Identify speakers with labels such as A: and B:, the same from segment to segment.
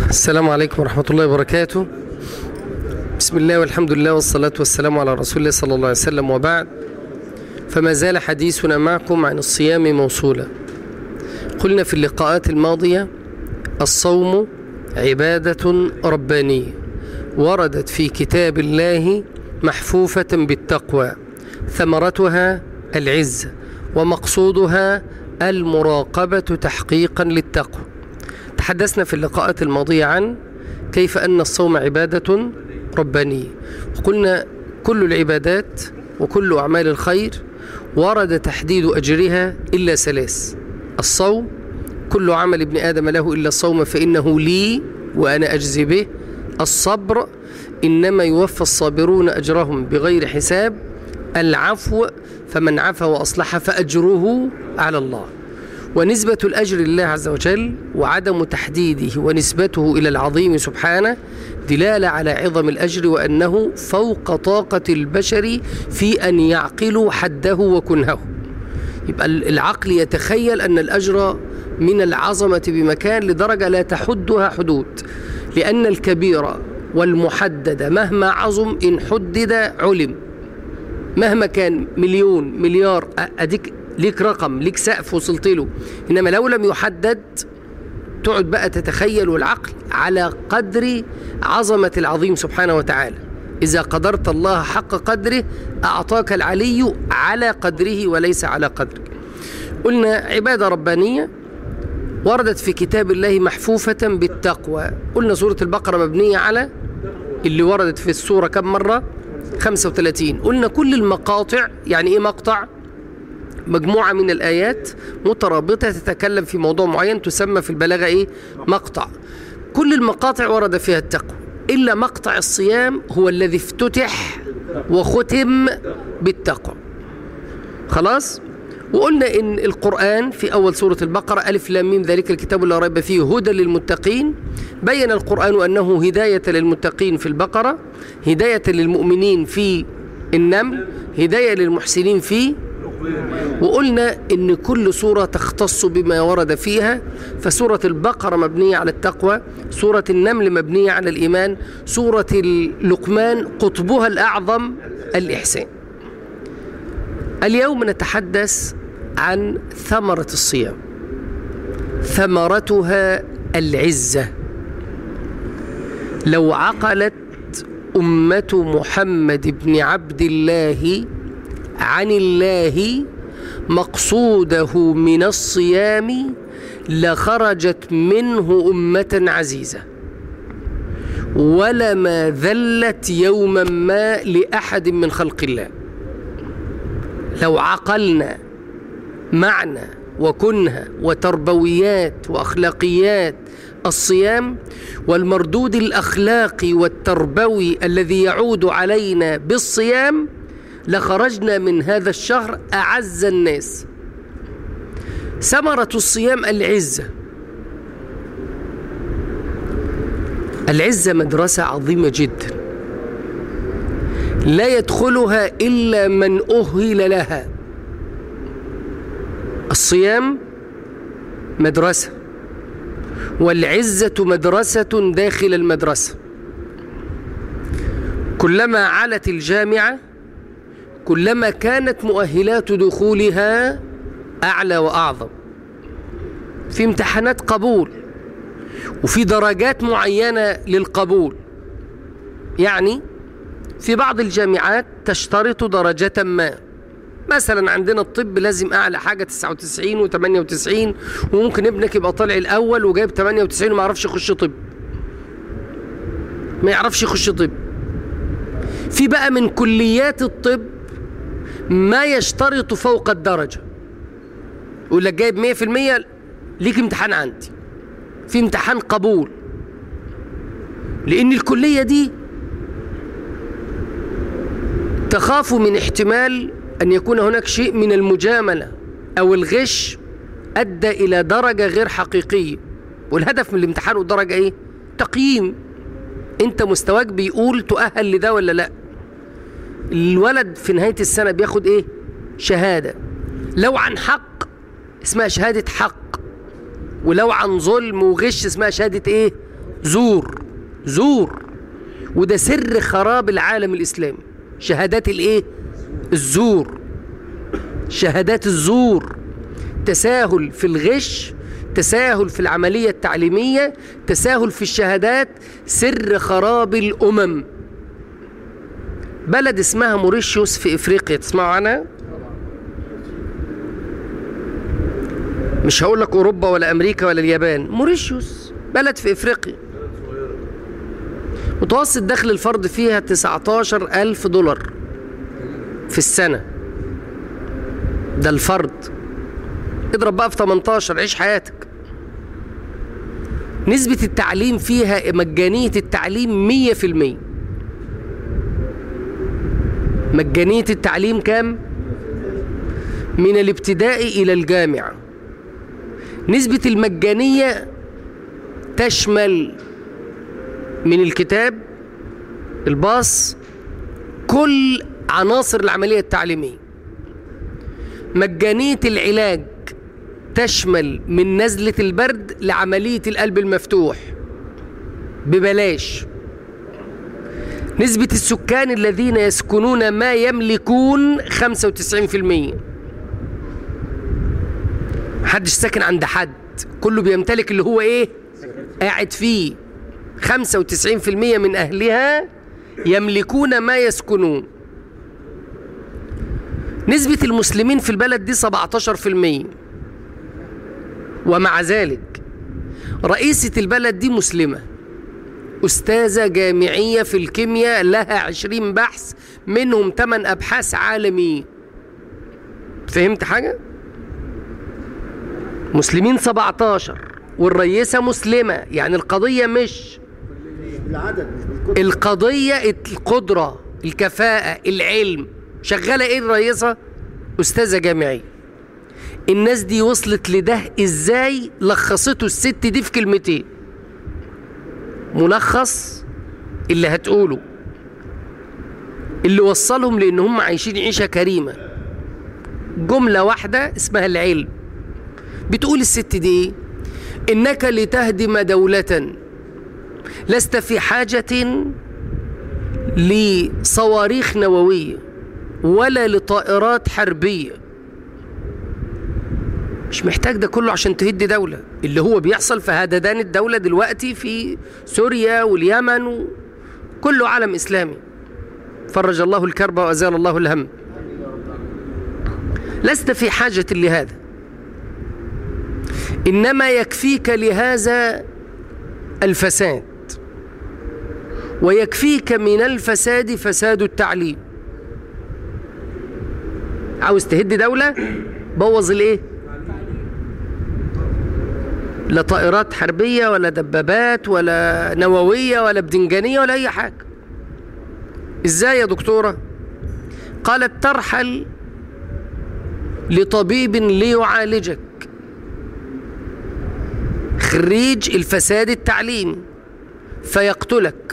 A: السلام عليكم ورحمة الله وبركاته بسم الله والحمد لله والصلاة والسلام على رسول الله صلى الله عليه وسلم وبعد فما زال حديثنا معكم عن الصيام موصولا قلنا في اللقاءات الماضية الصوم عبادة ربانية وردت في كتاب الله محفوفة بالتقوى ثمرتها العزة ومقصودها المراقبة تحقيقا للتقوى تحدثنا في اللقاءات الماضية عن كيف أن الصوم عبادة ربانية وقلنا كل العبادات وكل أعمال الخير ورد تحديد أجرها إلا ثلاث الصوم كل عمل ابن آدم له إلا الصوم فإنه لي وأنا أجزي به الصبر إنما يوفى الصابرون أجرهم بغير حساب العفو فمن عفى وأصلح فأجره على الله ونسبة الأجر لله عز وجل وعدم تحديده ونسبته إلى العظيم سبحانه دلالة على عظم الأجر وأنه فوق طاقة البشر في أن يعقلوا حده وكنهه يبقى العقل يتخيل أن الأجر من العظمة بمكان لدرجة لا تحدها حدود لأن الكبير والمحدد مهما عظم إن حدد علم مهما كان مليون مليار أديك ليك رقم ليك سقف وصلت له إنما لو لم يحدد تقعد بقى تتخيل العقل على قدر عظمة العظيم سبحانه وتعالى إذا قدرت الله حق قدره أعطاك العلي على قدره وليس على قدرك قلنا عبادة ربانية وردت في كتاب الله محفوفة بالتقوى قلنا سورة البقرة مبنية على اللي وردت في السورة كم مرة 35 قلنا كل المقاطع يعني ايه مقطع مجموعة من الآيات مترابطة تتكلم في موضوع معين تسمى في البلاغة ايه مقطع كل المقاطع ورد فيها التقوى إلا مقطع الصيام هو الذي افتتح وختم بالتقوى خلاص وقلنا إن القرآن في أول سورة البقرة ألف لام ميم ذلك الكتاب لا ريب فيه هدى للمتقين بين القرآن أنه هداية للمتقين في البقرة هداية للمؤمنين في النمل هداية للمحسنين في وقلنا إن كل سورة تختص بما ورد فيها فسورة البقرة مبنية على التقوى سورة النمل مبنية على الإيمان سورة اللقمان قطبها الأعظم الإحسان اليوم نتحدث عن ثمرة الصيام ثمرتها العزة لو عقلت أمة محمد بن عبد الله عن الله مقصوده من الصيام لخرجت منه أمة عزيزة ولما ذلت يوما ما لأحد من خلق الله لو عقلنا معنى وكنها وتربويات واخلاقيات الصيام والمردود الاخلاقي والتربوي الذي يعود علينا بالصيام لخرجنا من هذا الشهر اعز الناس ثمره الصيام العزه العزه مدرسه عظيمه جدا لا يدخلها إلا من أهل لها الصيام مدرسة والعزة مدرسة داخل المدرسة كلما علت الجامعة كلما كانت مؤهلات دخولها أعلى وأعظم في امتحانات قبول وفي درجات معينة للقبول يعني في بعض الجامعات تشترط درجة ما مثلا عندنا الطب لازم اعلى حاجه 99 و98 وممكن ابنك يبقى طالع الاول وجايب 98 وما يعرفش يخش طب ما يعرفش يخش طب في بقى من كليات الطب ما يشترط فوق الدرجه يقول لك جايب 100% ليك امتحان عندي في امتحان قبول لان الكليه دي تخاف من احتمال أن يكون هناك شيء من المجاملة أو الغش أدى إلى درجة غير حقيقية والهدف من الامتحان والدرجة إيه؟ تقييم أنت مستواك بيقول تؤهل لده ولا لأ الولد في نهاية السنة بياخد إيه؟ شهادة لو عن حق اسمها شهادة حق ولو عن ظلم وغش اسمها شهادة إيه؟ زور زور وده سر خراب العالم الإسلامي شهادات الايه الزور شهادات الزور تساهل في الغش تساهل في العملية التعليمية تساهل في الشهادات سر خراب الأمم بلد اسمها موريشيوس في إفريقيا تسمعوا عنها؟ مش هقول لك أوروبا ولا أمريكا ولا اليابان موريشيوس بلد في إفريقيا متوسط دخل الفرد فيها 19 ألف دولار في السنة ده الفرد اضرب بقى في 18 عيش حياتك نسبة التعليم فيها مجانية التعليم مية في المية مجانية التعليم كام؟ من الابتدائي إلى الجامعة نسبة المجانية تشمل من الكتاب الباص كل عناصر العملية التعليمية مجانية العلاج تشمل من نزلة البرد لعملية القلب المفتوح ببلاش نسبة السكان الذين يسكنون ما يملكون 95% محدش ساكن عند حد كله بيمتلك اللي هو ايه قاعد فيه 95% من أهلها يملكون ما يسكنون نسبة المسلمين في البلد دي 17% ومع ذلك رئيسة البلد دي مسلمة أستاذة جامعية في الكيمياء لها 20 بحث منهم 8 أبحاث عالمية فهمت حاجة؟ مسلمين 17 والرئيسة مسلمة يعني القضية مش
B: بالعدد مش بالكل
A: القضية القدرة الكفاءة العلم شغالة ايه الرئيسة أستاذة جامعية الناس دي وصلت لده ازاي لخصته الست دي في كلمتين ملخص اللي هتقوله اللي وصلهم لان هم عايشين عيشة كريمة جملة واحدة اسمها العلم بتقول الست دي إيه؟ انك لتهدم دولة لست في حاجة لصواريخ نووية ولا لطائرات حربية مش محتاج ده كله عشان تهد دولة اللي هو بيحصل في هددان الدولة دلوقتي في سوريا واليمن وكله عالم إسلامي فرج الله الكرب وأزال الله الهم لست في حاجة لهذا إنما يكفيك لهذا الفساد ويكفيك من الفساد فساد التعليم عاوز تهد دولة بوظ الايه لا طائرات حربية ولا دبابات ولا نووية ولا بدنجانية ولا أي حاجة إزاي يا دكتورة قالت ترحل لطبيب ليعالجك خريج الفساد التعليمي فيقتلك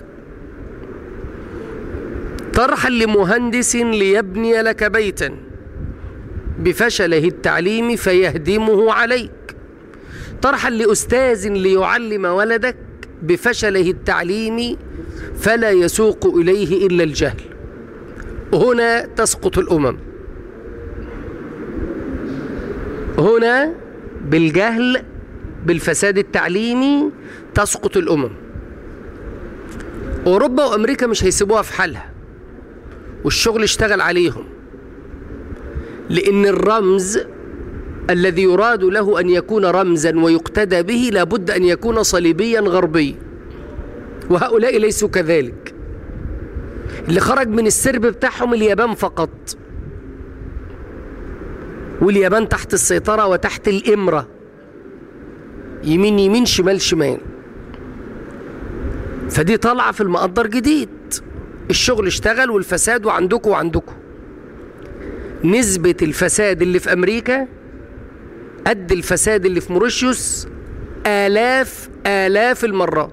A: ترحل لمهندس ليبني لك بيتا بفشله التعليمي فيهدمه عليك ترحل لأستاذ ليعلم ولدك بفشله التعليمي فلا يسوق إليه إلا الجهل هنا تسقط الأمم هنا بالجهل بالفساد التعليمي تسقط الأمم أوروبا وأمريكا مش هيسيبوها في حالها والشغل اشتغل عليهم لأن الرمز الذي يراد له أن يكون رمزا ويقتدى به لابد أن يكون صليبيا غربيا وهؤلاء ليسوا كذلك اللي خرج من السرب بتاعهم اليابان فقط واليابان تحت السيطرة وتحت الإمرة يمين يمين شمال شمال فدي طالعة في المقدر جديد الشغل اشتغل والفساد وعندكم وعندكم نسبة الفساد اللي في أمريكا قد الفساد اللي في موريشيوس آلاف آلاف المرات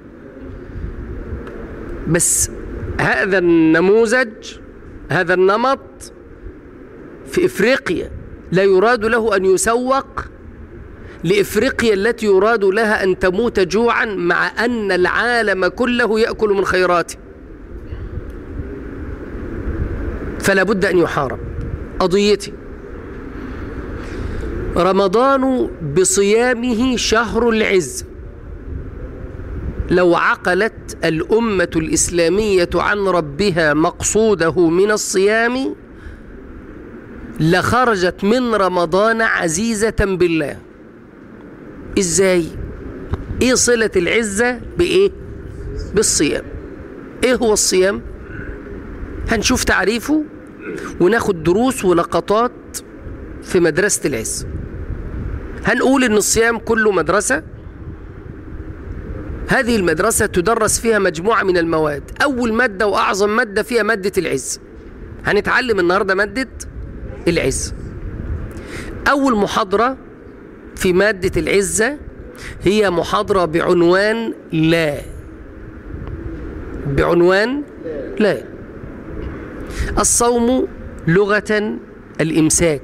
A: بس هذا النموذج هذا النمط في إفريقيا لا يراد له أن يسوق لإفريقيا التي يراد لها أن تموت جوعا مع أن العالم كله يأكل من خيراته فلا بد أن يحارب قضيتي رمضان بصيامه شهر العز لو عقلت الأمة الإسلامية عن ربها مقصوده من الصيام لخرجت من رمضان عزيزة بالله ازاي ايه صلة العزة بايه بالصيام ايه هو الصيام هنشوف تعريفه وناخد دروس ولقطات في مدرسة العز هنقول ان الصيام كله مدرسة هذه المدرسة تدرس فيها مجموعة من المواد أول مادة وأعظم مادة فيها مادة العز هنتعلم النهاردة مادة العز أول محاضرة في مادة العزة هي محاضرة بعنوان لا بعنوان لا الصوم لغة الإمساك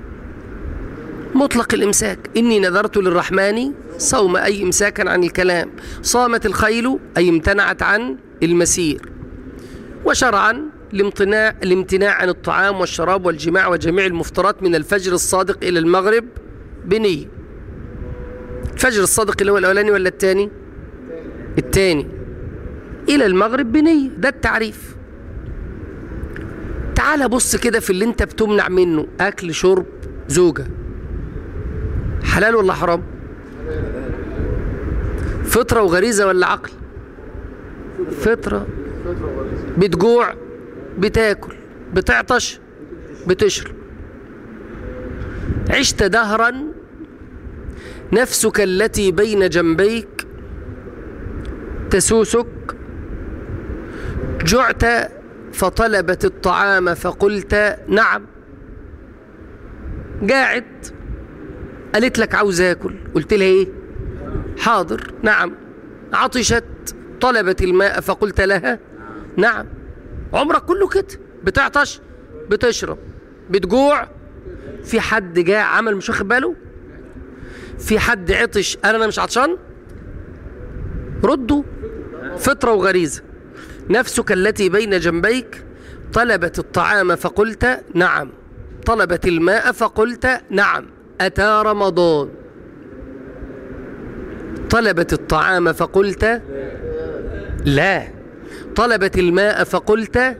A: مطلق الإمساك إني نذرت للرحمن صوم أي إمساكا عن الكلام صامت الخيل أي امتنعت عن المسير وشرعا الامتناع, الامتناع عن الطعام والشراب والجماع وجميع المفطرات من الفجر الصادق إلى المغرب بنية الفجر الصادق اللي هو الأولاني ولا الثاني الثاني إلى المغرب بنية ده التعريف تعال بص كده في اللي انت بتمنع منه أكل شرب زوجة حلال ولا حرام فطرة وغريزة ولا عقل فطرة بتجوع بتاكل بتعطش بتشرب عشت دهرا نفسك التي بين جنبيك تسوسك جعت فطلبت الطعام فقلت نعم قاعد قالت لك عاوز اكل قلت لها ايه حاضر نعم عطشت طلبت الماء فقلت لها نعم عمرك كله كده بتعطش بتشرب بتجوع في حد جاء عمل مش واخد باله في حد عطش قال انا مش عطشان ردوا فطره وغريزه نفسك التي بين جنبيك طلبت الطعام فقلت نعم طلبت الماء فقلت نعم أتى رمضان طلبت الطعام فقلت لا طلبت الماء فقلت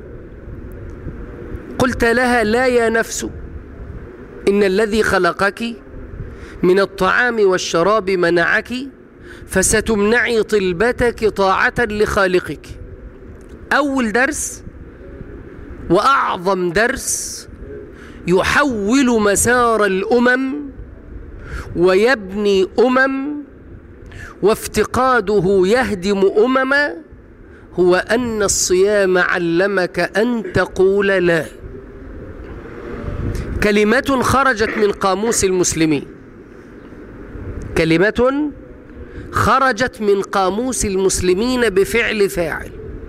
A: قلت لها لا يا نفس إن الذي خلقك من الطعام والشراب منعك فستمنعي طلبتك طاعة لخالقك أول درس وأعظم درس يحول مسار الأمم ويبني أمم وافتقاده يهدم أمما هو أن الصيام علمك أن تقول لا كلمة خرجت من قاموس المسلمين كلمة خرجت من قاموس المسلمين بفعل فاعل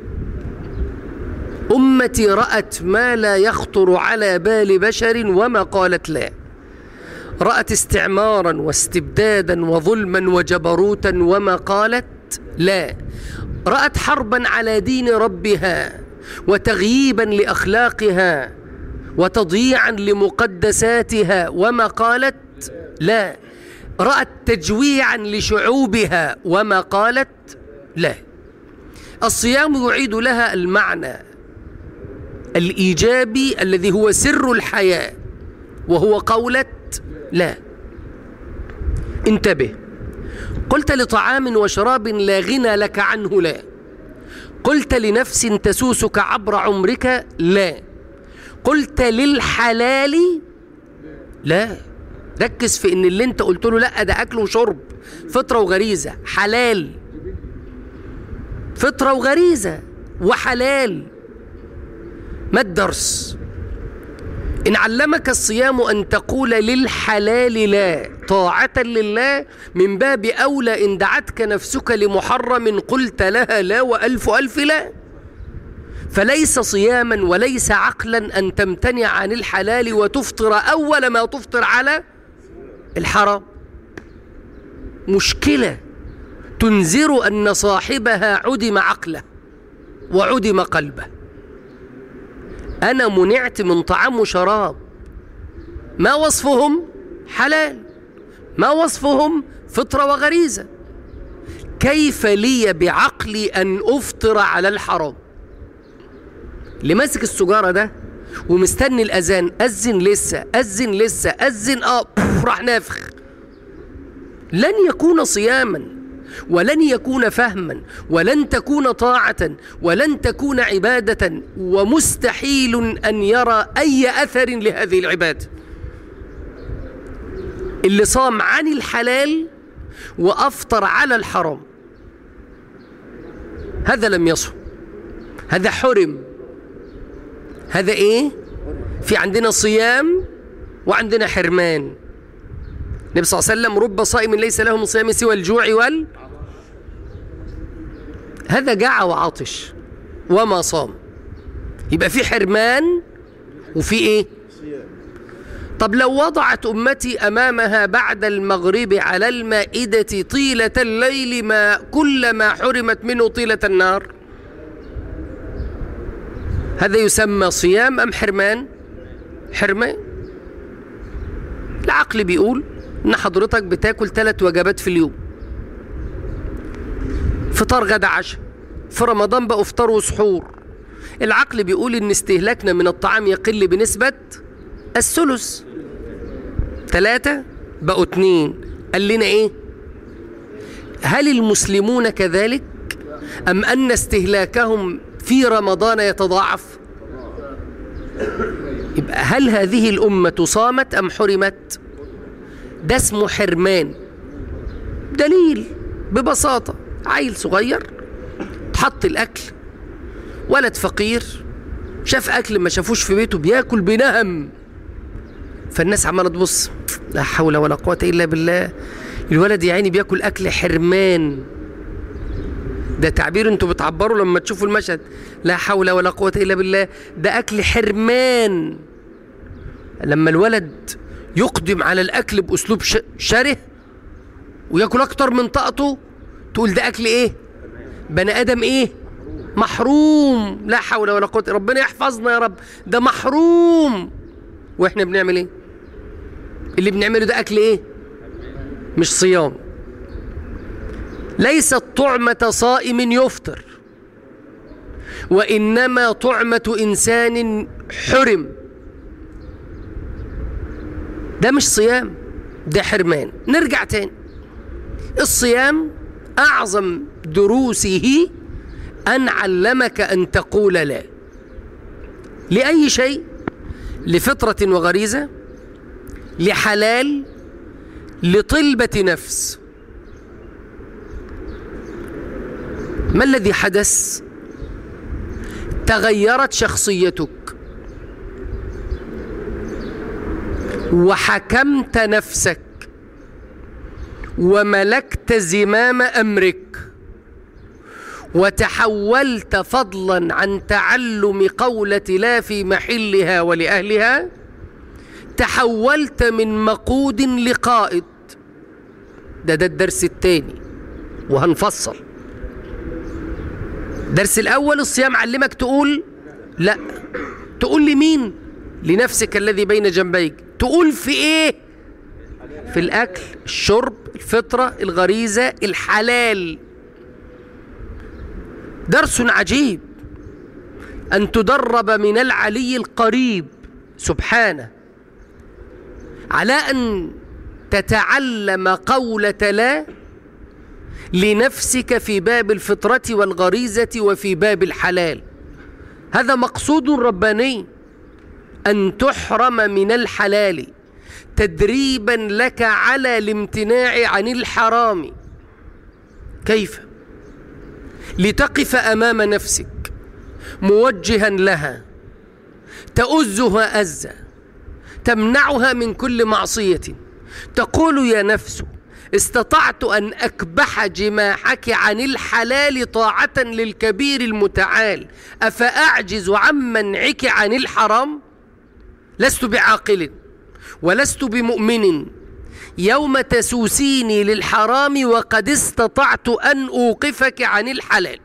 A: أمتي رأت ما لا يخطر على بال بشر وما قالت لا رأت استعمارا واستبدادا وظلما وجبروتا وما قالت لا رأت حربا على دين ربها وتغييبا لأخلاقها وتضييعا لمقدساتها وما قالت لا رأت تجويعا لشعوبها وما قالت لا الصيام يعيد لها المعنى الإيجابي الذي هو سر الحياة وهو قولة لا انتبه قلت لطعام وشراب لا غنى لك عنه لا قلت لنفس تسوسك عبر عمرك لا قلت للحلال لا ركز في ان اللي انت قلت له لا ده اكل وشرب فطره وغريزه حلال فطره وغريزه وحلال ما الدرس إن علمك الصيام أن تقول للحلال لا طاعة لله من باب أولى إن دعتك نفسك لمحرم قلت لها لا وألف ألف لا فليس صياما وليس عقلا أن تمتنع عن الحلال وتفطر أول ما تفطر على الحرام مشكلة تنذر أن صاحبها عدم عقله وعدم قلبه أنا منعت من طعام وشراب ما وصفهم حلال ما وصفهم فطرة وغريزة كيف لي بعقلي أن أفطر على الحرام اللي ماسك السجارة ده ومستني الأذان أذن لسه أذن لسه أذن آه راح نافخ لن يكون صياما ولن يكون فهما ولن تكون طاعة ولن تكون عبادة ومستحيل أن يرى أي أثر لهذه العبادة اللي صام عن الحلال وأفطر على الحرام هذا لم يصم هذا حرم هذا ايه في عندنا صيام وعندنا حرمان النبي صلى الله عليه وسلم رب صائم ليس له من صيام سوى الجوع وال هذا جاع وعطش وما صام يبقى في حرمان وفي ايه طب لو وضعت أمتي أمامها بعد المغرب على المائدة طيلة الليل ما كل ما حرمت منه طيلة النار هذا يسمى صيام أم حرمان حرمان العقل بيقول إن حضرتك بتاكل ثلاث وجبات في اليوم فطار غدا عشاء في رمضان بقى افطار وسحور العقل بيقول إن استهلاكنا من الطعام يقل بنسبة الثلث ثلاثة بقوا اتنين قال لنا ايه هل المسلمون كذلك أم أن استهلاكهم في رمضان يتضاعف يبقى هل هذه الأمة صامت أم حرمت ده اسمه حرمان دليل ببساطة عيل صغير تحط الأكل ولد فقير شاف أكل ما شافوش في بيته بياكل بنهم فالناس عماله تبص لا حول ولا قوه الا بالله الولد يا عيني بياكل اكل حرمان ده تعبير انتوا بتعبروا لما تشوفوا المشهد لا حول ولا قوه الا بالله ده اكل حرمان لما الولد يقدم على الاكل باسلوب شره وياكل اكتر من طاقته تقول ده اكل ايه بني ادم ايه محروم لا حول ولا قوه ربنا يحفظنا يا رب ده محروم واحنا بنعمل ايه اللي بنعمله ده اكل ايه مش صيام ليست طعمة صائم يفطر وإنما طعمة إنسان حرم ده مش صيام ده حرمان نرجع تاني الصيام أعظم دروسه أن علمك أن تقول لا لأي شيء لفطرة وغريزة لحلال لطلبة نفس ما الذي حدث تغيرت شخصيتك وحكمت نفسك وملكت زمام امرك وتحولت فضلا عن تعلم قولة لا في محلها ولأهلها تحولت من مقود لقائد ده ده الدرس الثاني وهنفصل الدرس الأول الصيام علمك تقول لا تقول لمين لنفسك الذي بين جنبيك تقول في ايه في الأكل الشرب الفطرة الغريزة الحلال درس عجيب أن تدرب من العلي القريب سبحانه على أن تتعلم قولة لا لنفسك في باب الفطرة والغريزة وفي باب الحلال هذا مقصود رباني أن تحرم من الحلال تدريبا لك على الامتناع عن الحرام كيف لتقف امام نفسك موجها لها تؤزها ازا تمنعها من كل معصيه تقول يا نفس استطعت ان اكبح جماحك عن الحلال طاعه للكبير المتعال افاعجز عن منعك عن الحرام لست بعاقل ولست بمؤمن يوم تسوسيني للحرام وقد استطعت أن أوقفك عن الحلال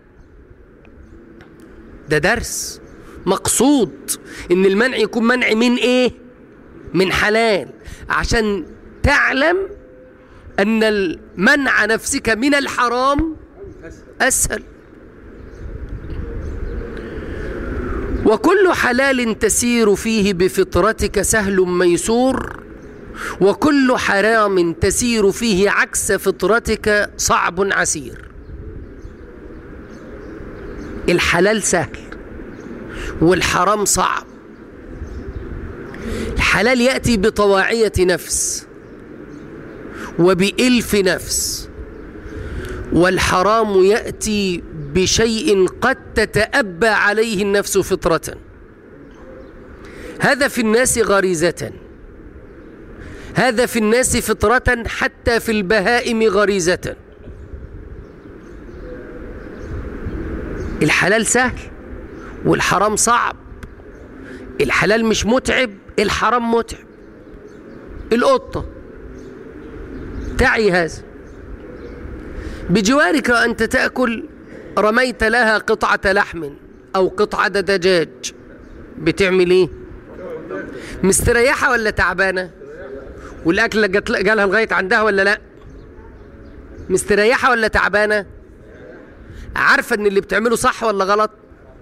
A: ده درس مقصود ان المنع يكون منع من ايه من حلال عشان تعلم ان المنع نفسك من الحرام اسهل وكل حلال تسير فيه بفطرتك سهل ميسور وكل حرام تسير فيه عكس فطرتك صعب عسير الحلال سهل والحرام صعب الحلال ياتي بطواعيه نفس وبالف نفس والحرام ياتي بشيء قد تتابى عليه النفس فطره هذا في الناس غريزه هذا في الناس فطره حتى في البهائم غريزه الحلال سهل والحرام صعب الحلال مش متعب الحرام متعب القطة تعي هذا بجوارك أنت تأكل رميت لها قطعة لحم أو قطعة دجاج بتعمل إيه؟ مستريحة ولا تعبانة؟ والأكل جات- جالها لغاية عندها ولا لأ؟ مستريحة ولا تعبانة؟ عارفة إن اللي بتعمله صح ولا غلط؟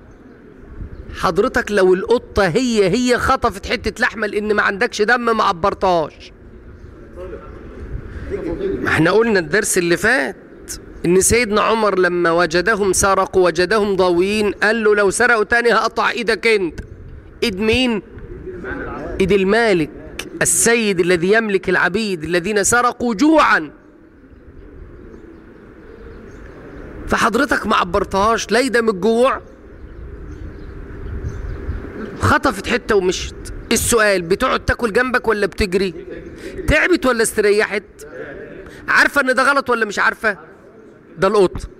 A: حضرتك لو القطة هي هي خطفت حتة لحمة لأن ما عندكش دم ما عبرتهاش ما احنا قلنا الدرس اللي فات ان سيدنا عمر لما وجدهم سرقوا وجدهم ضاويين قال له لو سرقوا تاني هقطع ايدك انت ايد مين ايد المالك السيد الذي يملك العبيد الذين سرقوا جوعا فحضرتك ما عبرتهاش لايده من الجوع خطفت حته ومشت السؤال بتقعد تاكل جنبك ولا بتجري تعبت ولا استريحت عارفه ان ده غلط ولا مش عارفه ده القط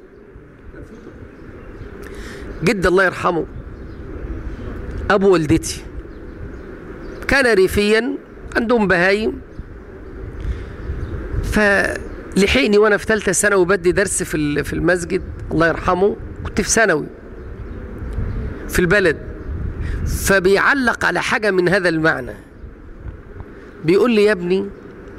A: جد الله يرحمه ابو والدتي كان ريفيا عندهم بهايم فلحقني وانا في ثالثه ثانوي بدي درس في ال- في المسجد الله يرحمه كنت في ثانوي في البلد فبيعلق على حاجه من هذا المعنى بيقول لي يا ابني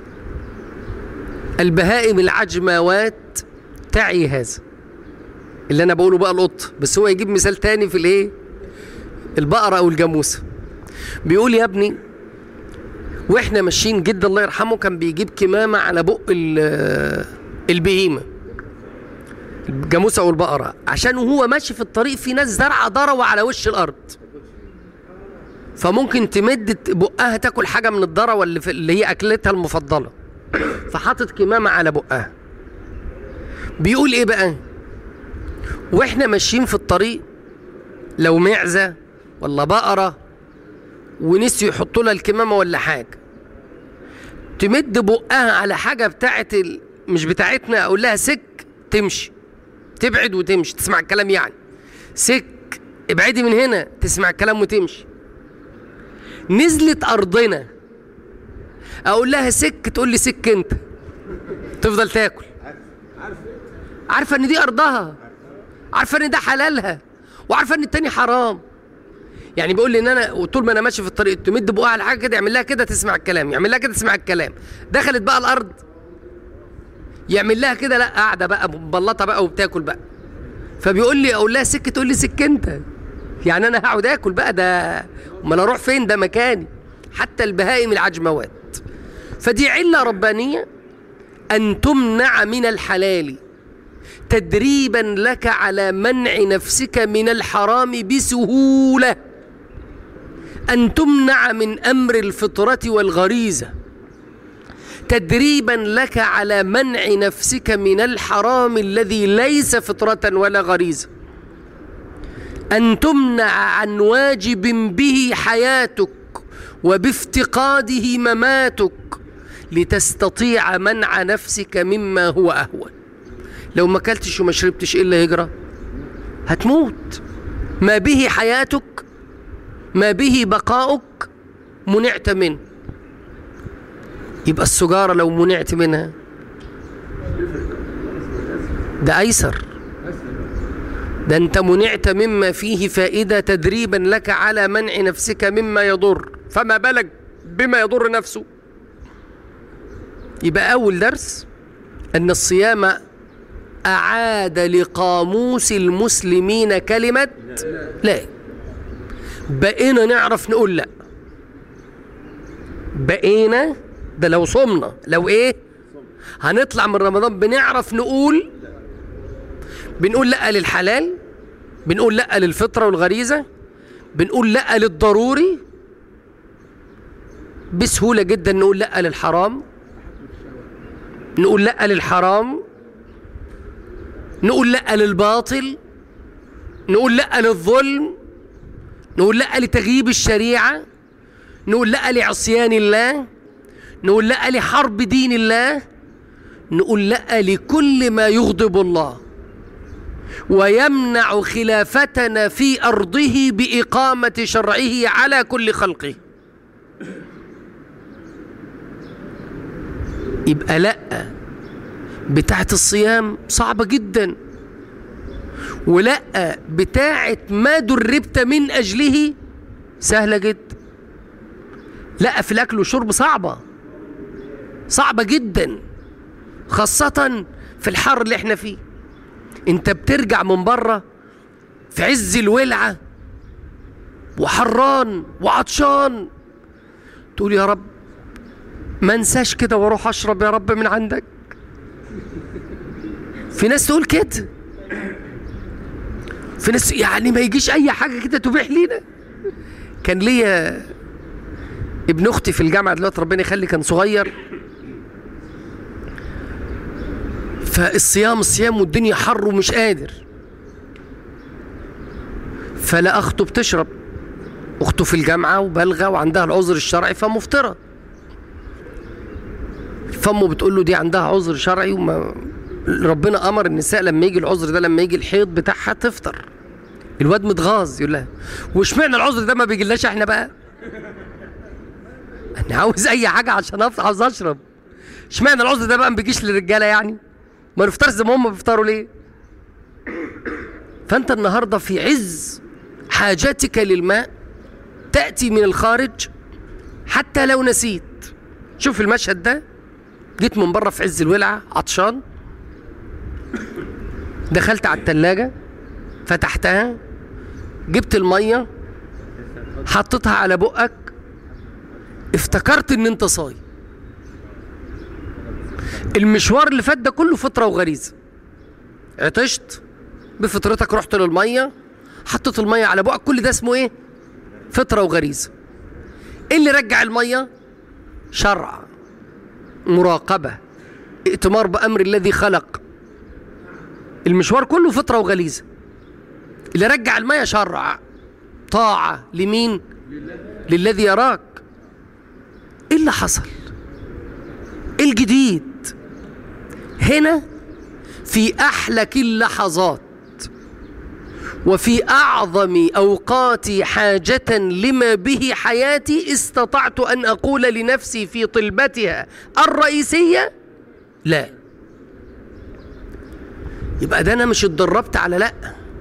A: البهائم العجماوات تعي هذا اللي انا بقوله بقى القط بس هو يجيب مثال تاني في الايه البقره او الجاموسه بيقول يا ابني واحنا ماشيين جد الله يرحمه كان بيجيب كمامه على بق ال- البهيمه الجاموسه او البقره عشان وهو ماشي في الطريق في ناس زرعه ضروه على وش الارض فممكن تمد بقها تاكل حاجه من الضروه اللي, في اللي هي اكلتها المفضله فحاطط كمامه على بقها بيقول ايه بقى واحنا ماشيين في الطريق لو معزه ولا بقره ونسيوا يحطوا لها الكمامه ولا حاجه تمد بقها على حاجه بتاعت ال... مش بتاعتنا اقول لها سك تمشي تبعد وتمشي تسمع الكلام يعني سك ابعدي من هنا تسمع الكلام وتمشي نزلت ارضنا اقول لها سك تقول لي سك انت تفضل تاكل عارفه ان دي ارضها عارفه ان ده حلالها وعارفه ان التاني حرام يعني بيقول لي ان انا طول ما انا ماشي في الطريق تمد بقها على حاجه كده يعمل لها كده تسمع الكلام يعمل لها كده تسمع الكلام دخلت بقى الارض يعمل لها كده لا قاعده بقى مبلطه بقى وبتاكل بقى فبيقول لي اقول لها سك تقول لي سك انت يعني انا هقعد اكل بقى ده امال اروح فين ده مكاني حتى البهائم العجموات فدي عله ربانيه ان تمنع من الحلال تدريبا لك على منع نفسك من الحرام بسهوله ان تمنع من امر الفطره والغريزه تدريبا لك على منع نفسك من الحرام الذي ليس فطره ولا غريزه ان تمنع عن واجب به حياتك وبافتقاده مماتك لتستطيع منع نفسك مما هو اهون لو ما اكلتش وما شربتش ايه اللي هيجرى هتموت ما به حياتك ما به بقاؤك منعت منه يبقى السجارة لو منعت منها ده أيسر ده أنت منعت مما فيه فائدة تدريبا لك على منع نفسك مما يضر فما بالك بما يضر نفسه يبقى أول درس أن الصيام أعاد لقاموس المسلمين كلمة لا بقينا نعرف نقول لا بقينا ده لو صمنا لو ايه هنطلع من رمضان بنعرف نقول بنقول لا للحلال بنقول لا للفطرة والغريزة بنقول لا للضروري بسهولة جدا نقول لا للحرام نقول لا للحرام نقول لا للباطل نقول لا للظلم نقول لا لتغييب الشريعة نقول لا لعصيان الله نقول لا لحرب دين الله نقول لا لكل ما يغضب الله ويمنع خلافتنا في أرضه بإقامة شرعه على كل خلقه يبقى لا بتاعت الصيام صعبة جدا ولا بتاعت ما دربت من أجله سهلة جدا لا في الأكل والشرب صعبة صعبة جدا خاصة في الحر اللي احنا فيه انت بترجع من بره في عز الولعة وحران وعطشان تقول يا رب ما انساش كده واروح اشرب يا رب من عندك في ناس تقول كده في ناس يعني ما يجيش اي حاجه كده تبيح لينا كان ليا ابن اختي في الجامعه دلوقتي ربنا يخلي كان صغير فالصيام الصيام والدنيا حر ومش قادر فلا اخته بتشرب اخته في الجامعه وبالغه وعندها العذر الشرعي فمفطره فامه بتقول له دي عندها عذر شرعي وما ربنا امر النساء لما يجي العذر ده لما يجي الحيض بتاعها تفطر الواد متغاظ يقول لها واشمعنى العذر ده ما بيجيلناش احنا بقى انا عاوز اي حاجه عشان افطر عاوز اشرب اشمعنى العذر ده بقى ما بيجيش للرجاله يعني ما نفطرش زي ما هم بيفطروا ليه فانت النهارده في عز حاجتك للماء تاتي من الخارج حتى لو نسيت شوف المشهد ده جيت من بره في عز الولعه عطشان دخلت على التلاجة فتحتها جبت المية حطيتها على بقك افتكرت ان انت صايم المشوار اللي فات ده كله فطرة وغريزة عطشت بفطرتك رحت للمية حطيت المية على بقك كل ده اسمه ايه فطرة وغريزة ايه اللي رجع المية شرع مراقبة ائتمار بأمر الذي خلق المشوار كله فطرة وغليظة اللي رجع المية شرع طاعة لمين للذي يراك ايه اللي حصل ايه الجديد هنا في احلك اللحظات وفي اعظم اوقات حاجه لما به حياتي استطعت ان اقول لنفسي في طلبتها الرئيسيه لا يبقى ده انا مش اتدربت على لا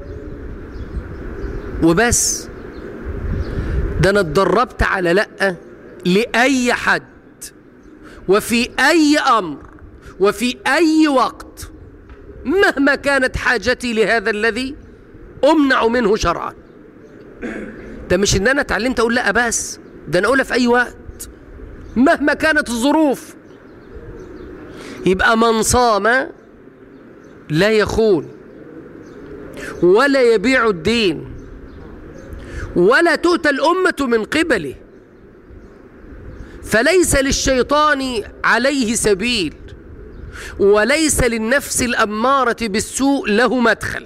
A: وبس ده انا اتدربت على لا لاي حد وفي اي امر وفي اي وقت مهما كانت حاجتي لهذا الذي امنع منه شرعا ده مش ان انا اتعلمت اقول لا بس ده انا اقولها في اي وقت مهما كانت الظروف يبقى من صام لا يخون ولا يبيع الدين ولا تؤتى الأمة من قبله فليس للشيطان عليه سبيل وليس للنفس الأمارة بالسوء له مدخل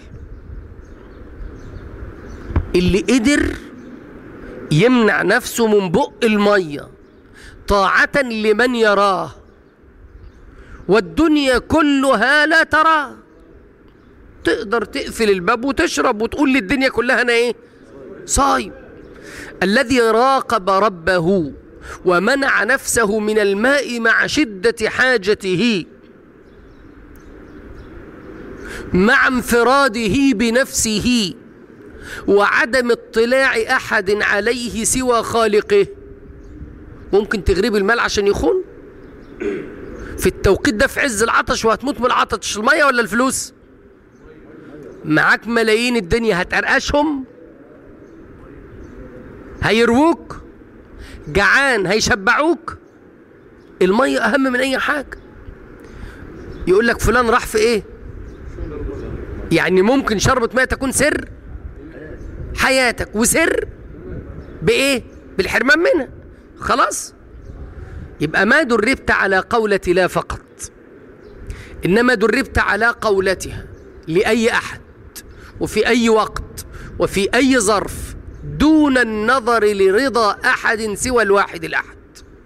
A: اللي قدر يمنع نفسه من بق المية طاعة لمن يراه والدنيا كلها لا تراه تقدر تقفل الباب وتشرب وتقول للدنيا كلها انا ايه صايم الذي راقب ربه ومنع نفسه من الماء مع شدة حاجته مع انفراده بنفسه وعدم اطلاع احد عليه سوى خالقه ممكن تغريب المال عشان يخون في التوقيت ده في عز العطش وهتموت من العطش الميه ولا الفلوس معاك ملايين الدنيا هتقرقشهم هيرووك جعان هيشبعوك الميه اهم من اي حاجه يقول لك فلان راح في ايه يعني ممكن شربة ماء تكون سر حياتك وسر بايه بالحرمان منها خلاص يبقى ما دربت على قولة لا فقط إنما دربت على قولتها لأي أحد وفي أي وقت وفي أي ظرف دون النظر لرضا أحد سوى الواحد الأحد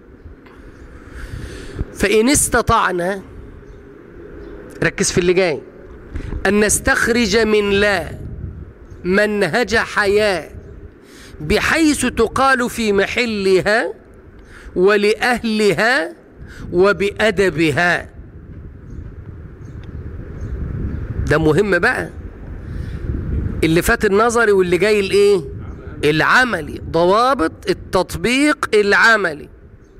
A: فإن استطعنا ركز في اللي جاي أن نستخرج من لا منهج حياة بحيث تقال في محلها ولأهلها وبأدبها ده مهم بقى اللي فات النظري واللي جاي الايه العملي ضوابط التطبيق العملي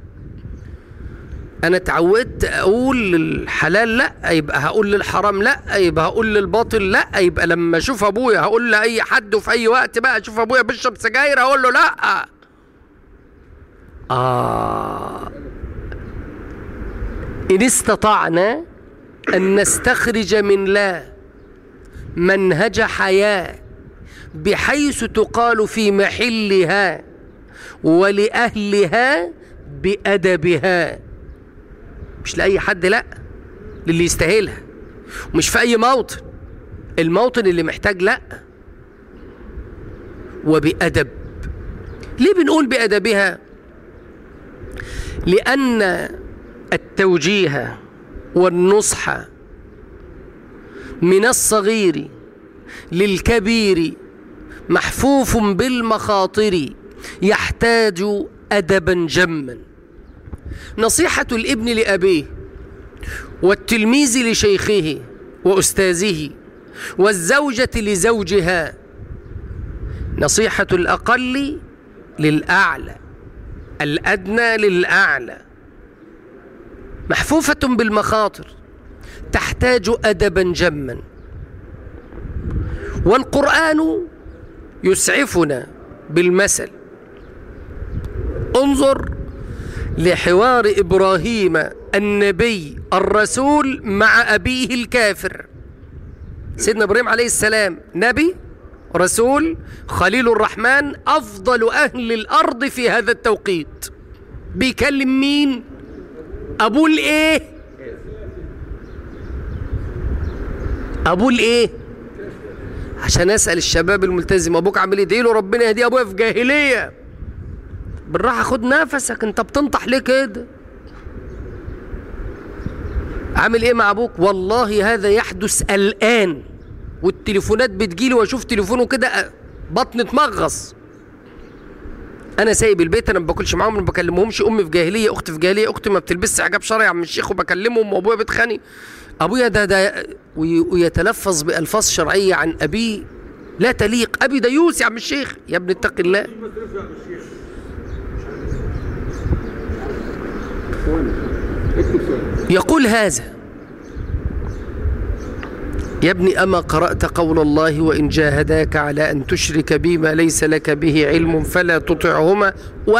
A: انا اتعودت اقول للحلال لا يبقى هقول للحرام لا يبقى هقول للباطل لا يبقى لما اشوف ابويا هقول لاي حد وفي اي وقت بقى اشوف ابويا بيشرب سجاير هقول له لا آه إن استطعنا أن نستخرج من لا منهج حياة بحيث تقال في محلها ولأهلها بأدبها مش لأي حد لأ للي يستاهلها ومش في أي موطن الموطن اللي محتاج لأ وبأدب ليه بنقول بأدبها لأن التوجيه والنصح من الصغير للكبير محفوف بالمخاطر يحتاج أدبا جما نصيحة الابن لأبيه والتلميذ لشيخه وأستاذه والزوجة لزوجها نصيحة الأقل للأعلى الأدنى للأعلى محفوفة بالمخاطر تحتاج أدبا جما والقرآن يسعفنا بالمثل انظر لحوار إبراهيم النبي الرسول مع أبيه الكافر سيدنا إبراهيم عليه السلام نبي رسول خليل الرحمن أفضل أهل الأرض في هذا التوقيت بيكلم مين أبوه الإيه أبوه الإيه عشان أسأل الشباب الملتزم أبوك عامل إيه له ربنا يهديه أبويا في جاهلية بالراحة خد نفسك أنت بتنطح ليه كده عامل إيه مع أبوك والله هذا يحدث الآن والتليفونات بتجيلي واشوف تليفونه كده بطني اتمغص انا سايب البيت انا ما باكلش معاهم ما بكلمهمش امي في جاهليه اختي في جاهليه اختي ما بتلبسش حجاب شرعي يا عم الشيخ وبكلمهم وابويا بيتخانق ابويا ده ده وي- ويتلفظ بالفاظ شرعيه عن ابيه لا تليق ابي ديوس يا عم الشيخ يا ابن اتق الله يقول هذا يا ابني أما قرأت قول الله وإن جاهداك على أن تشرك بي ما ليس لك به علم فلا تطعهما و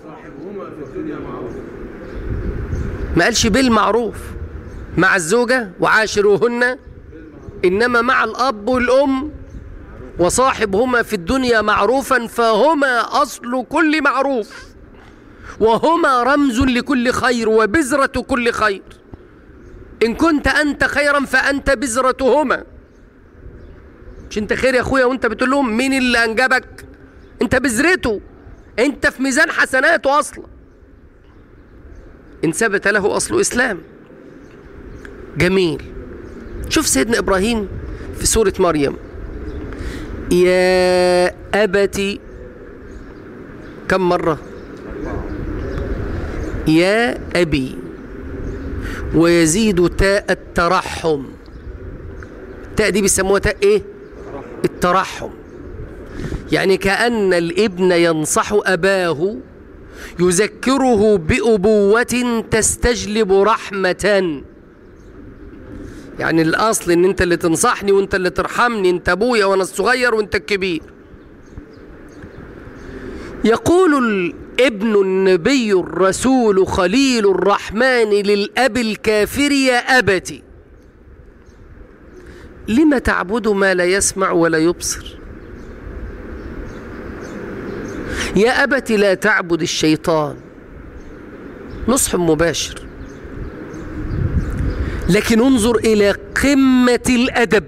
A: ما قالش بالمعروف مع الزوجة وعاشروهن إنما مع الأب والأم وصاحبهما في الدنيا معروفا فهما أصل كل معروف وهما رمز لكل خير وبذرة كل خير إن كنت أنت خيرا فأنت بذرتهما مش أنت خير يا أخويا وأنت بتقول لهم مين اللي أنجبك أنت بذرته أنت في ميزان حسناته أصلا إن ثبت له أصل إسلام جميل شوف سيدنا إبراهيم في سورة مريم يا أبتي كم مرة يا أبي ويزيد تاء الترحم التاء دي بيسموها تاء ايه الترحم يعني كأن الابن ينصح أباه يذكره بأبوة تستجلب رحمة يعني الأصل إن أنت اللي تنصحني وأنت اللي ترحمني أنت أبويا وأنا الصغير وأنت الكبير يقول الابن النبي الرسول خليل الرحمن للأب الكافر يا أبتي لم تعبد ما لا يسمع ولا يبصر يا أبت لا تعبد الشيطان نصح مباشر لكن انظر إلى قمة الأدب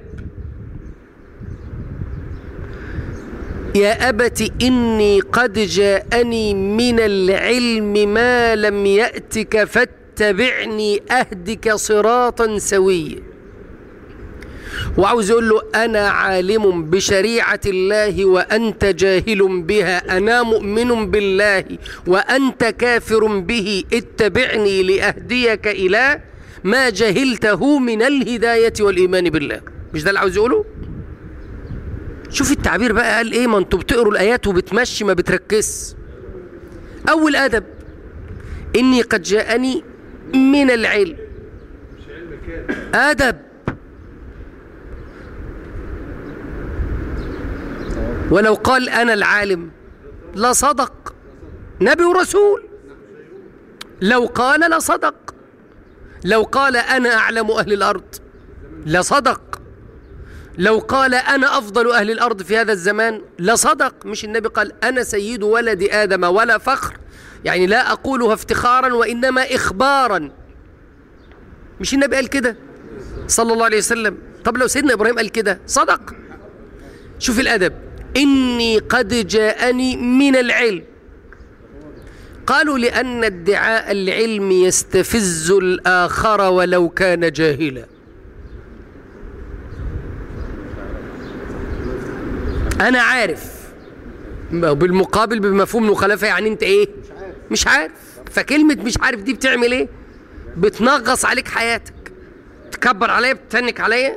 A: يا أبت إني قد جاءني من العلم ما لم يأتك فاتبعني أهدك صراطا سويا وعاوز يقول له أنا عالم بشريعة الله وأنت جاهل بها أنا مؤمن بالله وأنت كافر به اتبعني لأهديك إلى ما جهلته من الهداية والإيمان بالله مش ده اللي عاوز يقوله شوف التعبير بقى قال ايه ما انتوا بتقروا الايات وبتمشي ما بتركز اول ادب اني قد جاءني من العلم ادب ولو قال انا العالم لصدق نبي ورسول لو قال لصدق لو قال انا اعلم اهل الارض لصدق لو قال انا افضل اهل الارض في هذا الزمان لصدق مش النبي قال انا سيد ولد ادم ولا فخر يعني لا اقولها افتخارا وانما اخبارا مش النبي قال كده صلى الله عليه وسلم طب لو سيدنا ابراهيم قال كده صدق شوف الادب اني قد جاءني من العلم قالوا لان ادعاء العلم يستفز الاخر ولو كان جاهلا انا عارف بالمقابل بمفهوم المخالفه يعني انت ايه مش عارف فكلمه مش عارف دي بتعمل ايه بتنغص عليك حياتك تكبر عليا بتتنك عليا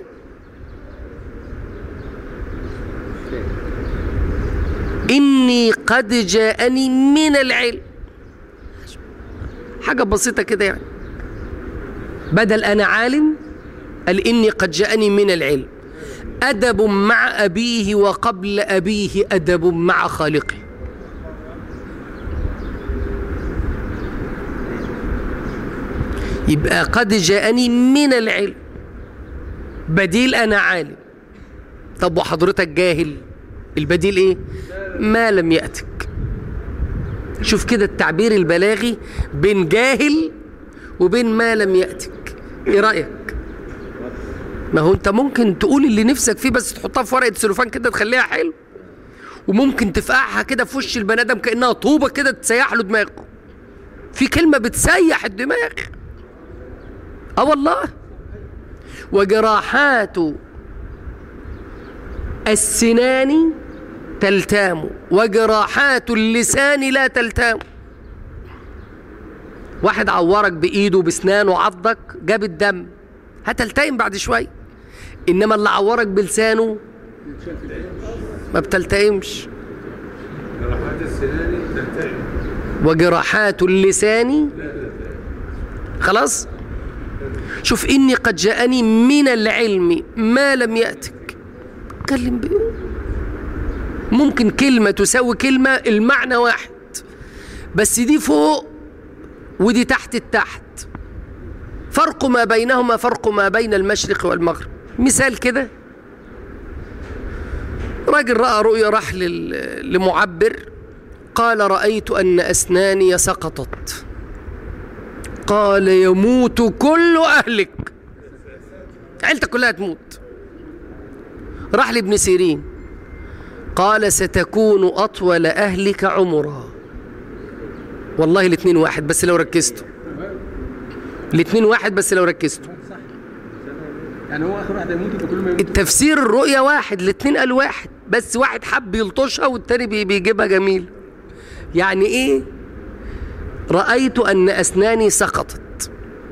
A: اني قد جاءني من العلم حاجه بسيطه كده يعني بدل انا عالم قال اني قد جاءني من العلم أدب مع أبيه وقبل أبيه أدب مع خالقه يبقى قد جاءني من العلم بديل أنا عالم طب وحضرتك جاهل البديل إيه ما لم يأتك شوف كده التعبير البلاغي بين جاهل وبين ما لم يأتك إيه رأيك ما هو انت ممكن تقول اللي نفسك فيه بس تحطها في ورقه سلوفان كده تخليها حلو وممكن تفقعها كده في وش البني ادم كانها طوبه كده تسيح له دماغه في كلمه بتسيح الدماغ اه والله وجراحات السنان تلتام وجراحات اللسان لا تلتام واحد عورك بايده بسنانه عضك جاب الدم هتلتئم بعد شويه انما اللي عورك بلسانه ما بتلتئمش
C: جراحات السنان تلتئم
A: وجراحات اللسان خلاص شوف اني قد جاءني من العلم ما لم ياتك اتكلم بيه ممكن كلمه تساوي كلمه المعنى واحد بس دي فوق ودي تحت التحت فرق ما بينهما فرق ما بين المشرق والمغرب مثال كده راجل رأى رؤيا راح لل- لمعبر قال رأيت أن أسناني سقطت قال يموت كل أهلك عيلتك كلها تموت راح لابن سيرين قال ستكون أطول أهلك عمرا والله الاثنين واحد بس لو ركزتوا الاثنين واحد بس لو ركزتوا
C: يعني هو اخر واحد هيموت يبقى كل ما يموت
A: التفسير الرؤية واحد الاثنين قال واحد بس واحد حب يلطشها والتاني بي- بيجيبها جميل يعني ايه رأيت أن أسناني سقطت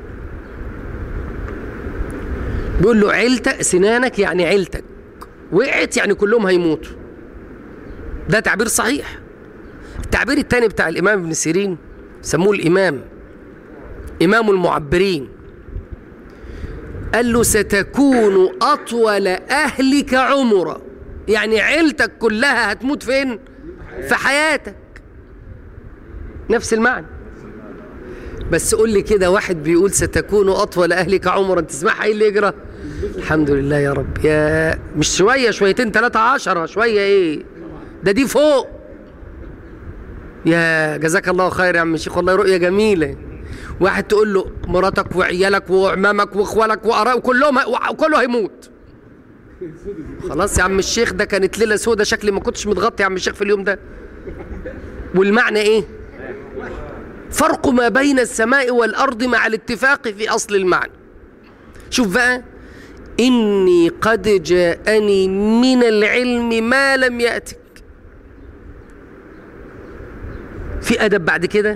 A: بيقول له عيلتك سنانك يعني عيلتك وقعت يعني كلهم هيموتوا ده تعبير صحيح التعبير الثاني بتاع الإمام ابن سيرين سموه الإمام إمام المعبرين قال له ستكون أطول أهلك عمرا يعني عيلتك كلها هتموت فين في حياتك نفس المعنى بس قول لي كده واحد بيقول ستكون أطول أهلك عمرا تسمعها إيه اللي يجرى الحمد لله يا رب يا مش شوية شويتين ثلاثة عشرة شوية إيه ده دي فوق يا جزاك الله خير يا عم الشيخ والله رؤية جميلة واحد تقول له مراتك وعيالك وعمامك واخوالك وقراء وكلهم وكله هيموت خلاص يا عم الشيخ ده كانت ليله سودة شكلي ما كنتش متغطي يا عم الشيخ في اليوم ده والمعنى ايه فرق ما بين السماء والارض مع الاتفاق في اصل المعنى شوف بقى اني قد جاءني من العلم ما لم ياتك في ادب بعد كده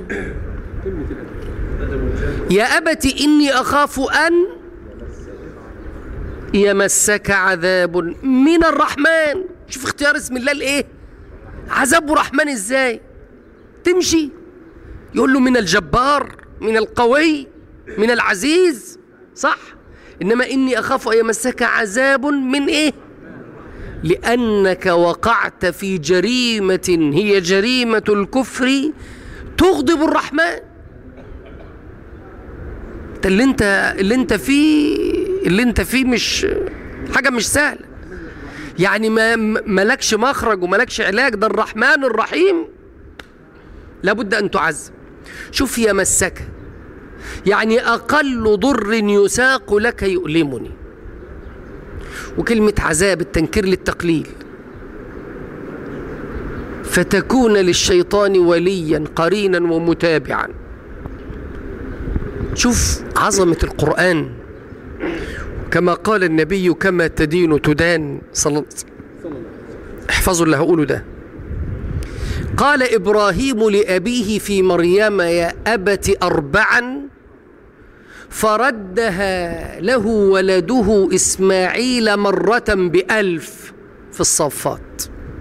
A: يا أبت إني أخاف أن يمسك عذاب من الرحمن شوف اختيار اسم الله الايه عذاب رحمن ازاي تمشي يقول له من الجبار من القوي من العزيز صح انما اني اخاف ان يمسك عذاب من ايه لانك وقعت في جريمه هي جريمه الكفر تغضب الرحمن انت اللي انت اللي انت فيه اللي انت فيه مش حاجه مش سهله يعني ما ملكش مخرج وملكش علاج ده الرحمن الرحيم لابد ان تعذب شوف يمسك يعني اقل ضر يساق لك يؤلمني وكلمه عذاب التنكير للتقليل فتكون للشيطان وليا قرينا ومتابعا شوف عظمة القرآن كما قال النبي كما تدين تدان صلى الله عليه وسلم احفظوا اللي هقوله ده قال إبراهيم لأبيه في مريم يا أبت أربعا فردها له ولده إسماعيل مرة بألف في الصفات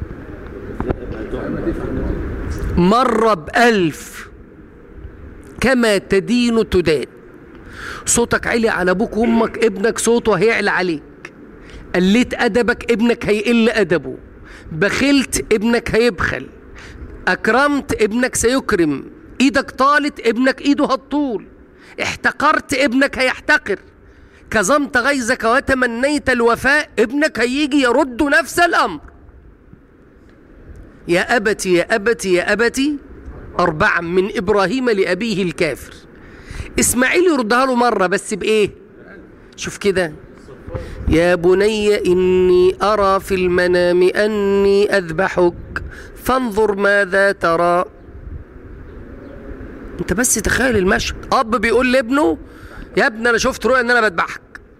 A: مرة بألف كما تدين تدان صوتك عالي على ابوك وامك ابنك صوته هيعلى عليك قليت ادبك ابنك هيقل ادبه بخلت ابنك هيبخل اكرمت ابنك سيكرم ايدك طالت ابنك ايده هتطول احتقرت ابنك هيحتقر كظمت غيظك وتمنيت الوفاء ابنك هيجي يرد نفس الامر يا ابتي يا ابتي يا ابتي أربعا من إبراهيم لأبيه الكافر إسماعيل يردها له مرة بس بإيه شوف كده يا بني إني أرى في المنام أني أذبحك فانظر ماذا ترى انت بس تخيل المشهد اب بيقول لابنه يا ابني انا شفت رؤيا ان انا بذبحك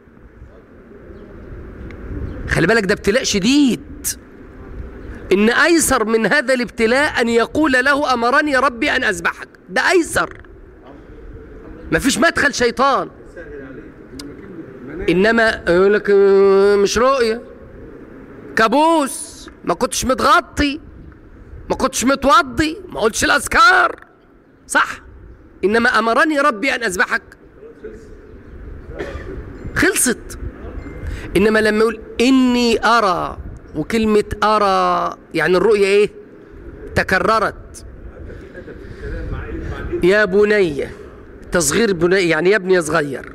A: خلي بالك ده ابتلاء شديد إن أيسر من هذا الابتلاء أن يقول له أمرني ربي أن أذبحك ده أيسر مفيش مدخل شيطان إنما يقول لك مش رؤية كابوس ما كنتش متغطي ما كنتش متوضي ما قلتش الأذكار صح إنما أمرني ربي أن أذبحك خلصت إنما لما يقول إني أرى وكلمة أرى يعني الرؤية إيه تكررت يا بني تصغير بني يعني يا ابني صغير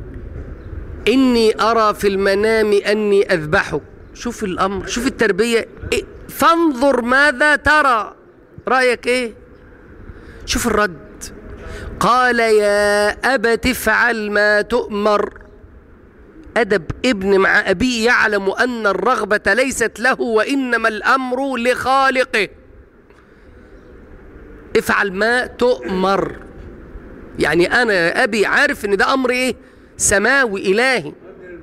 A: إني أرى في المنام أني أذبحك شوف الأمر شوف التربية إيه؟ فانظر ماذا ترى رأيك إيه شوف الرد قال يا أبت افعل ما تؤمر أدب ابن مع أبيه يعلم أن الرغبة ليست له وإنما الأمر لخالقه افعل ما تؤمر يعني أنا يا أبي عارف إن ده أمر إيه سماوي إلهي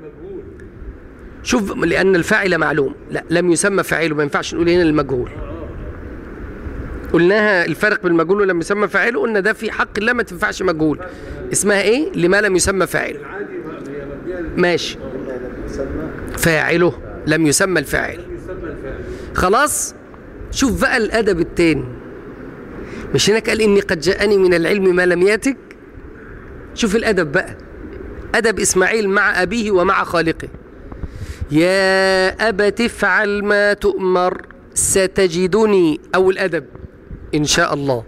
A: شوف لأن الفاعل معلوم لا لم يسمى فاعله ما ينفعش نقول هنا المجهول قلناها الفرق بين المجهول ولم يسمى فاعله قلنا ده في حق الله ما تنفعش مجهول اسمها ايه لما لم يسمى فاعله ماشي فاعله لم يسمى الفاعل خلاص شوف بقى الادب التاني مش هناك قال اني قد جاءني من العلم ما لم ياتك شوف الادب بقى ادب اسماعيل مع ابيه ومع خالقه يا ابت افعل ما تؤمر ستجدني او الادب ان شاء الله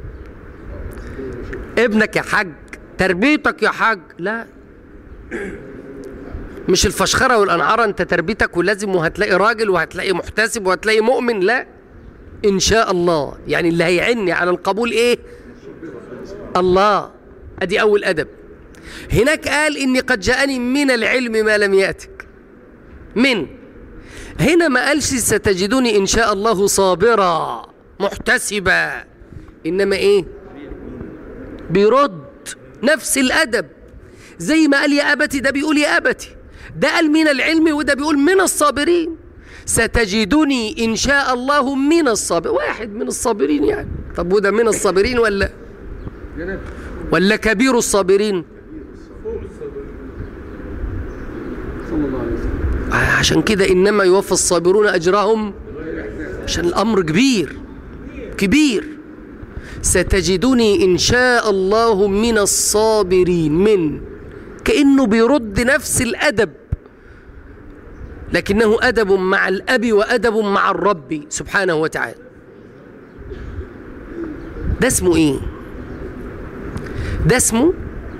A: ابنك يا حاج تربيتك يا حاج لا مش الفشخره والانعاره انت تربيتك ولازم وهتلاقي راجل وهتلاقي محتسب وهتلاقي مؤمن لا ان شاء الله يعني اللي هيعني على القبول ايه الله ادي اول ادب هناك قال اني قد جاءني من العلم ما لم ياتك من هنا ما قالش ستجدني ان شاء الله صابرا محتسبا انما ايه بيرد نفس الادب زي ما قال يا ابتي ده بيقول يا ابتي ده قال من العلم وده بيقول من الصابرين ستجدني ان شاء الله من الصابرين واحد من الصابرين يعني طب وده من الصابرين ولا ولا كبير الصابرين
C: صلى الله عليه وسلم
A: عشان كده انما يوفى الصابرون اجرهم عشان الامر كبير كبير ستجدني ان شاء الله من الصابرين من كانه بيرد نفس الادب لكنه ادب مع الاب وادب مع الرب سبحانه وتعالى ده اسمه ايه ده اسمه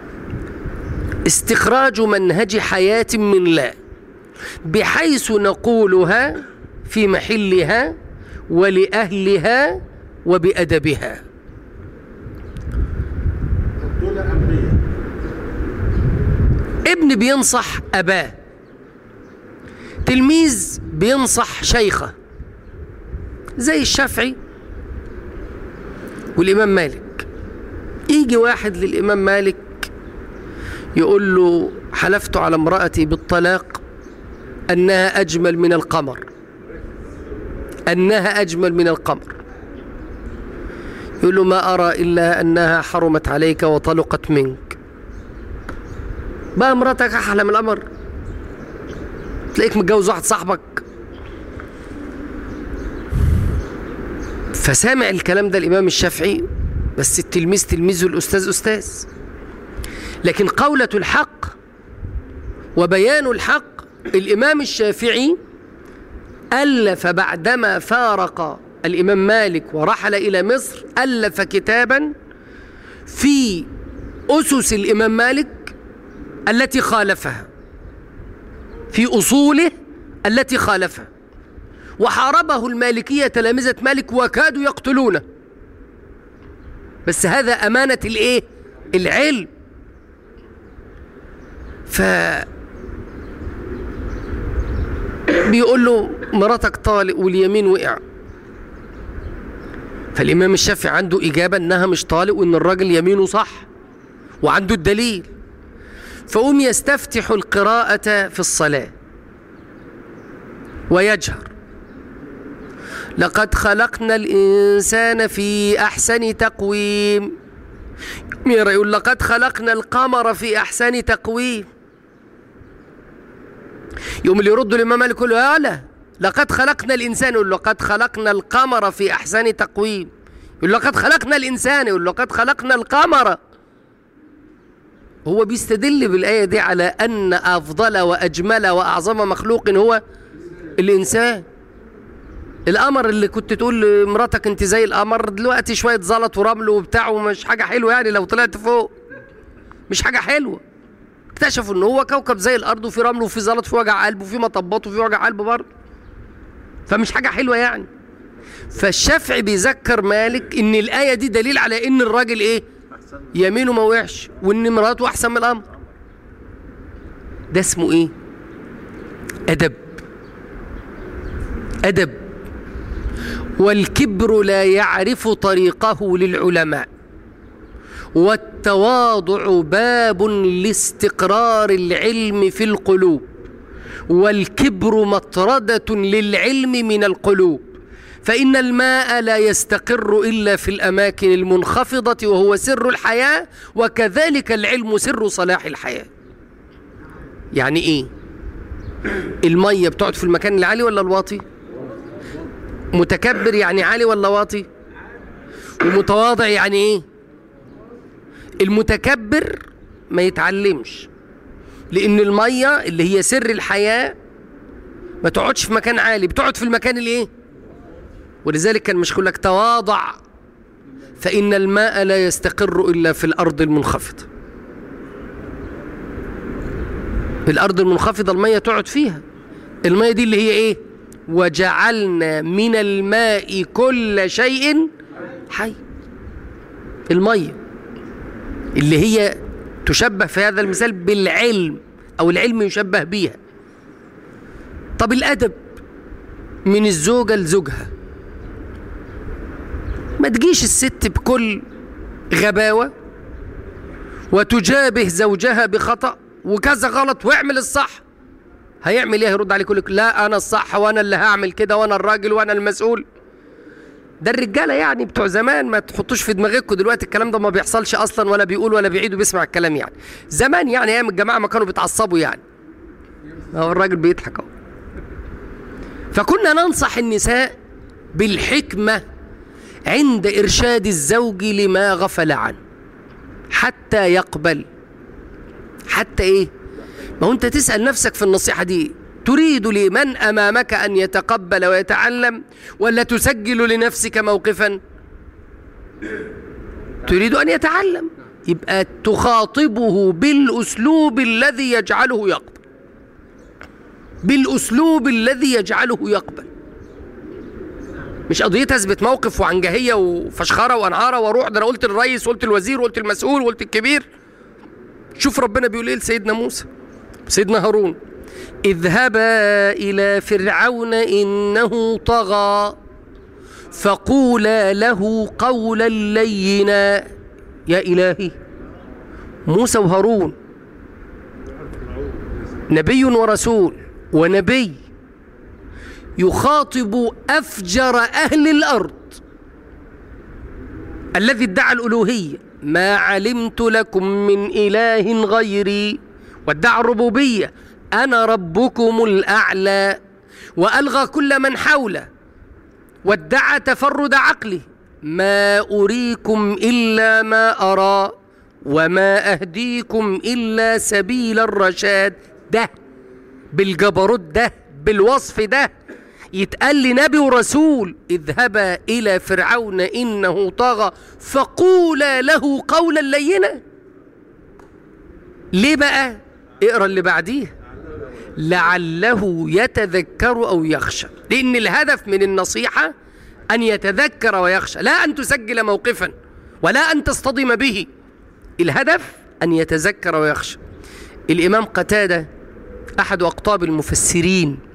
A: استخراج منهج حياه من لا بحيث نقولها في محلها ولأهلها وبأدبها
B: دول أمرية
A: ابن بينصح أباه تلميذ بينصح شيخه زي الشافعي والإمام مالك يجي واحد للإمام مالك يقول له حلفت على امرأتي بالطلاق أنها أجمل من القمر أنها أجمل من القمر يقول له ما أرى إلا أنها حرمت عليك وطلقت منك بقى مراتك أحلى من القمر تلاقيك متجوز واحد صاحبك فسامع الكلام ده الإمام الشافعي بس التلميذ تلميذه الأستاذ أستاذ لكن قولة الحق وبيان الحق الإمام الشافعي ألف بعدما فارق الإمام مالك ورحل إلى مصر ألف كتابا في أسس الإمام مالك التي خالفها في أصوله التي خالفها وحاربه المالكية تلامذة مالك وكادوا يقتلونه بس هذا أمانة الإيه؟ العلم ف بيقول له مراتك طالق واليمين وقع فالإمام الشافعي عنده إجابة إنها مش طالق وإن الراجل يمينه صح وعنده الدليل فقوم يستفتح القراءة في الصلاة ويجهر لقد خلقنا الإنسان في أحسن تقويم ميرا يقول لقد خلقنا القمر في أحسن تقويم يوم اللي يردوا الإمام مالك يقول له يا لا لقد خلقنا الإنسان يقول لقد خلقنا القمر في أحسن تقويم يقول لقد خلقنا الإنسان يقول لقد خلقنا القمر هو بيستدل بالآية دي على أن أفضل وأجمل وأعظم مخلوق هو الإنسان القمر اللي كنت تقول لمراتك انت زي القمر دلوقتي شويه زلط ورمل وبتاع ومش حاجه حلوه يعني لو طلعت فوق مش حاجه حلوه اكتشفوا ان هو كوكب زي الارض وفي رمل وفي زلط وفي وجع قلب وفي مطبات وفي وجع قلب برضه فمش حاجه حلوه يعني فالشافعي بيذكر مالك ان الايه دي دليل على ان الراجل ايه يمينه ما وقعش وان مراته احسن من الامر ده اسمه ايه ادب ادب والكبر لا يعرف طريقه للعلماء والتواضع باب لاستقرار العلم في القلوب والكبر مطرده للعلم من القلوب فإن الماء لا يستقر إلا في الأماكن المنخفضة وهو سر الحياة وكذلك العلم سر صلاح الحياة يعني إيه المية بتقعد في المكان العالي ولا الواطي متكبر يعني عالي ولا واطي ومتواضع يعني إيه المتكبر ما يتعلمش لأن المية اللي هي سر الحياة ما تقعدش في مكان عالي بتقعد في المكان اللي ايه ولذلك كان مش لك تواضع فإن الماء لا يستقر إلا في الأرض المنخفضة في الأرض المنخفضة المية تقعد فيها المية دي اللي هي إيه وجعلنا من الماء كل شيء حي المية اللي هي تشبه في هذا المثال بالعلم أو العلم يشبه بيها طب الأدب من الزوجة لزوجها ما تجيش الست بكل غباوة وتجابه زوجها بخطأ وكذا غلط واعمل الصح هيعمل ايه يرد عليك يقول لك لا انا الصح وانا اللي هعمل كده وانا الراجل وانا المسؤول ده الرجاله يعني بتوع زمان ما تحطوش في دماغكم دلوقتي الكلام ده ما بيحصلش اصلا ولا بيقول ولا بيعيد وبيسمع الكلام يعني زمان يعني ايام الجماعه ما كانوا بيتعصبوا يعني هو الراجل بيضحك اهو فكنا ننصح النساء بالحكمه عند ارشاد الزوج لما غفل عنه حتى يقبل حتى ايه ما هو انت تسال نفسك في النصيحه دي تريد لمن امامك ان يتقبل ويتعلم ولا تسجل لنفسك موقفا تريد ان يتعلم يبقى تخاطبه بالاسلوب الذي يجعله يقبل بالاسلوب الذي يجعله يقبل مش قضيه اثبت موقف وعنجهيه وفشخره وانعاره واروح ده انا قلت للرئيس وقلت الوزير وقلت المسؤول وقلت الكبير شوف ربنا بيقول ايه لسيدنا موسى سيدنا هارون اذهبا الى فرعون انه طغى فقولا له قولا لينا يا الهي موسى وهارون نبي ورسول ونبي يخاطب افجر اهل الارض الذي ادعى الالوهيه ما علمت لكم من اله غيري وادعى الربوبيه انا ربكم الاعلى والغى كل من حوله وادعى تفرد عقله ما اريكم الا ما ارى وما اهديكم الا سبيل الرشاد ده بالجبروت ده بالوصف ده يتقال لي نبي ورسول اذهبا الى فرعون انه طغى فقولا له قولا لينا ليه بقى اقرا اللي بعديه لعله يتذكر او يخشى لان الهدف من النصيحه ان يتذكر ويخشى لا ان تسجل موقفا ولا ان تصطدم به الهدف ان يتذكر ويخشى الامام قتاده احد اقطاب المفسرين